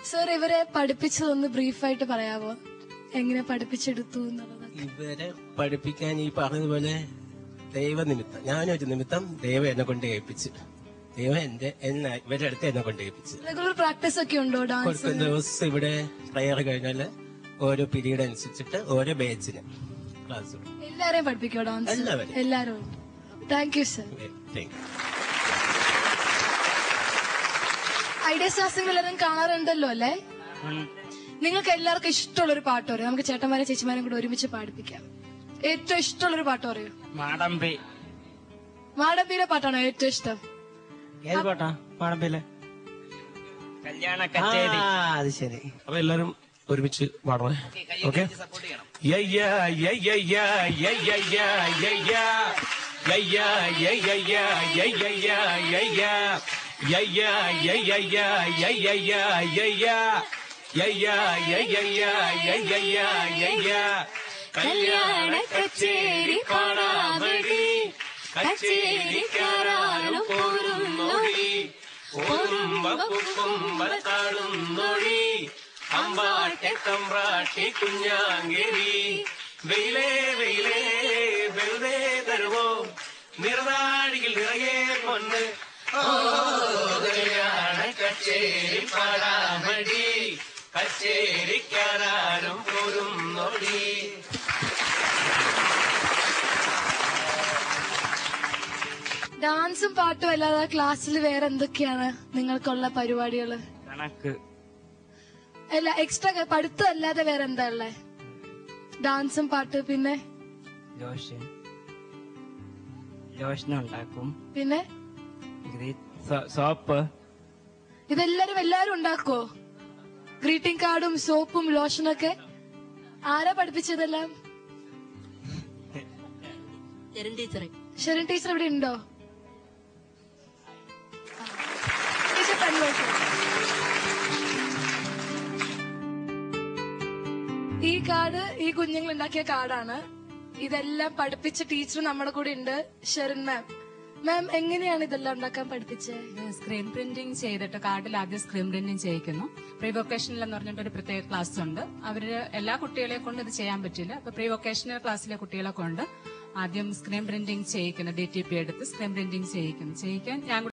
Sir ഇവരെ പഠിപ്പിച്ചതൊന്ന് ബ്രീഫായിട്ട് പറയാവോ എങ്ങനെ പഠിപ്പിച്ചെടുത്തു എന്നുള്ളത് ഇവരെ പഠിപ്പിക്കാൻ ഈ പറഞ്ഞതുപോലെ ദൈവനിമിത്തം ഞാനൊരു നിമിത്തം ദൈവം എന്നെ കൊണ്ട് ഏൽപ്പിച്ച് ദൈവം എന്റെ എന്നെ ഇവരുടെ അടുത്ത് എന്നെ കൊണ്ട് ഏൽപ്പിച്ച് റെഗുലർ പ്രാക്ടീസ് ഒക്കെ ഉണ്ടോ ഡാൻസ് കൊടുക്കുന്ന ദിവസം ഇവിടെ പ്രയർ കഴിഞ്ഞാല് ഓരോ പീരീഡ് അനുസരിച്ചിട്ട് ഓരോ ബാച്ചിന് ക്ലാസ് എല്ലാരെയും പഠിപ്പിക്കോ ഡാൻസ് എല്ലാവരെയും. എല്ലാരും thank you sir thank you Idea star singer എല്ലാവരും കാണാറുണ്ടല്ലോ അല്ലേ നിങ്ങൾക്ക് എല്ലാവർക്കും ഇഷ്ടമുള്ള ഒരു പാട്ട് പറയും നമുക്ക് ചേട്ടന്മാരെ ചേച്ചിമാരും കൂടെ ഒരുമിച്ച് പാടിപ്പിക്കാം ഏറ്റവും ഇഷ്ടമുള്ള ഒരു പാട്ട് പറയൂ മാടമ്പി മാടമ്പിയുടെ പാട്ടാണോ ഏറ്റവും ഇഷ്ടം ഏത് പാട്ടാ മാടമ്പിയിലെ കല്യാണ കച്ചേരി അത് ശരി അപ്പൊ എല്ലാരും ഒരുമിച്ച് പാടണേ ഓക്കെ കല്യാണ കച്ചേരി പാടാമടി കച്ചേരിക്കാരും പോരുന്നൊഴി കാണുന്നൊഴി അമ്പാട്ടെ തമ്പ്രാട്ടി കുഞ്ഞാങ്കേരി വെയിലേ വെയിലേ വെറുതെ തരുമോ നിറനാടിയിൽ നിറയെ പൊന്ന് ഓ, കല്യാണ കച്ചേരി പാടാമടി കച്ചേരിക്കാരും പോരുന്നൊഴി ഡാൻസും പാട്ടും അല്ലാതെ ക്ലാസ്സിൽ വേറെ എന്തൊക്കെയാണ് നിങ്ങൾക്കുള്ള പരിപാടികള് കണക്ക് അല്ല എക്സ്ട്രാ പഠിത്തം അല്ലാതെ വേറെ എന്താ ഉള്ളേ ഡാൻസും പാട്ട് പിന്നെ ലോഷൻ ലോഷൻ ഉണ്ടാക്കും പിന്നെ ഇത് സോ- സോപ്പ് ഇതെല്ലാരും എല്ലാരും ഉണ്ടാക്കോ ഗ്രീറ്റിംഗ് കാർഡും സോപ്പും ലോഷനൊക്കെ ആരാ പഠിപ്പിച്ചതെല്ലാം ഷെറിൻ ടീച്ചർ ഇവിടെ ഉണ്ടോ ടീച്ചർ കൺവേഴ്സ് ഈ കാർഡ് ഈ കുഞ്ഞുങ്ങൾ ഉണ്ടാക്കിയ കാർഡാണ് ഇതെല്ലാം പഠിപ്പിച്ച ടീച്ചർ നമ്മുടെ കൂടെ ഉണ്ട് ഷെറിൻ മാം മാം എങ്ങനെയാണ് ഇതെല്ലാം ഉണ്ടാക്കാൻ പഠിപ്പിച്ചത് സ്ക്രീൻ പ്രിന്റിംഗ് ചെയ്തിട്ട് കാർഡിൽ ആദ്യം സ്ക്രീൻ പ്രിന്റിംഗ് ചെയ്യിക്കുന്നു പ്രീ വൊക്കേഷണൽ എന്ന് പറഞ്ഞിട്ട് ഒരു പ്രത്യേക ക്ലാസ് ഉണ്ട് അവര് എല്ലാ കുട്ടികളെ കൊണ്ട് ഇത് ചെയ്യാൻ പറ്റില്ല അപ്പൊ പ്രീ വൊക്കേഷണൽ ക്ലാസ്സിലെ കുട്ടികളെ കൊണ്ട് ആദ്യം സ്ക്രീൻ പ്രിന്റിംഗ് ചെയ്യിക്കുന്നു ഡി ടി പി എടുത്ത് സ്ക്രീൻ പ്രിന്റിംഗ് ചെയ്യിക്കുന്നു ചെയ്യിക്കാൻ ഞാൻ